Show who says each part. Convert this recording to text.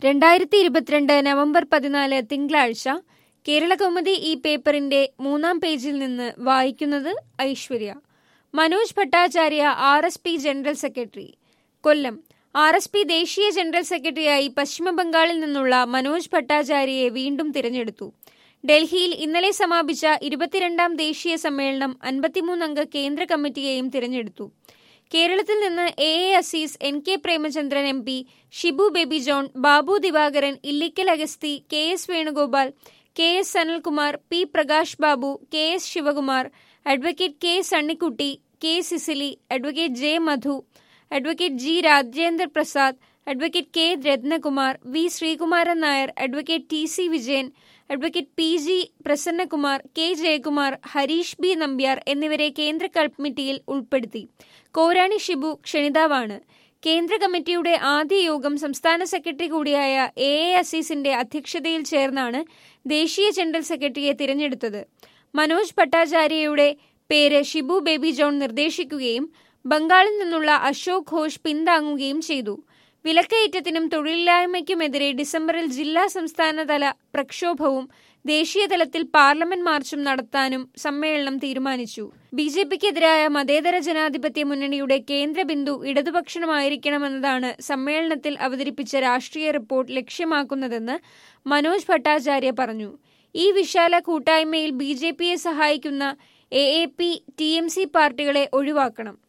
Speaker 1: രണ്ടായിരത്തി ഇരുപത്തിരണ്ട് നവംബർ പതിനാല് തിങ്കളാഴ്ച കേരളകൗമുദി ഈ പേപ്പറിന്റെ മൂന്നാം പേജിൽ നിന്ന് വായിക്കുന്നത് Aishwarya Manoj Bhattacharya R S P general secretary Kollam R S P ദേശീയ ജനറൽ സെക്രട്ടറിയായി പശ്ചിമബംഗാളിൽ നിന്നുള്ള മനോജ് ഭട്ടാചാര്യയെ വീണ്ടും തിരഞ്ഞെടുത്തു ഡൽഹിയിൽ ഇന്നലെ സമാപിച്ച ഇരുപത്തിരണ്ടാം ദേശീയ സമ്മേളനം അൻപത്തിമൂന്നംഗ കേന്ദ്ര കമ്മിറ്റിയെയും തിരഞ്ഞെടുത്തു കേരളത്തിൽ നിന്ന് A A Azeez N K Premachandran M P Shibu Baby John Babu Divakaran Illikkal Agasthi K S Venugopal K S Sanalkumar P Prakash Babu K S Sivakumar advocate K Sunnykutty K Cicily advocate J Madhu advocate G Rajendra Prasad advocate K Rathnakumar V Sreekumaran Nair advocate T C Vijayan advocate P G Prasannakumar K Jayakumar Harish B Nambiar എന്നിവരെ കേന്ദ്ര കമ്മിറ്റിയിൽ ഉൾപ്പെടുത്തി കോരാണി ഷിബു ക്ഷണിതാവാണ് കേന്ദ്ര കമ്മിറ്റിയുടെ ആദ്യ യോഗം സംസ്ഥാന secretary കൂടിയായ എ എ അസീസിന്റെ അധ്യക്ഷതയിൽ ചേർന്നാണ് ദേശീയ ജനറൽ സെക്രട്ടറിയെ തിരഞ്ഞെടുത്തത് മനോജ് ഭട്ടാചാര്യയുടെ പേര് ഷിബു ബേബി ജോൺ നിർദ്ദേശിക്കുകയും ബംഗാളിൽ നിന്നുള്ള അശോക് ഘോഷ് പിന്താങ്ങുകയും ചെയ്തു വിലക്കയറ്റത്തിനും തൊഴിലില്ലായ്മയ്ക്കുമെതിരെ ഡിസംബറിൽ ജില്ലാ സംസ്ഥാനതല പ്രക്ഷോഭവും ദേശീയ തലത്തിൽ പാർലമെന്റ് മാർച്ചും നടത്താനും സമ്മേളനം തീരുമാനിച്ചു ബി ജെ പിക്കെതിരായ മതേതര ജനാധിപത്യ മുന്നണിയുടെ കേന്ദ്ര ബിന്ദു ഇടതുപക്ഷമായിരിക്കണമെന്നതാണ് സമ്മേളനത്തിൽ അവതരിപ്പിച്ച രാഷ്ട്രീയ റിപ്പോർട്ട് ലക്ഷ്യമാക്കുന്നതെന്ന് മനോജ് ഭട്ടാചാര്യ പറഞ്ഞു ഈ വിശാല കൂട്ടായ്മയിൽ ബി ജെ പിയെ സഹായിക്കുന്ന A A P T M C പാർട്ടികളെ ഒഴിവാക്കണം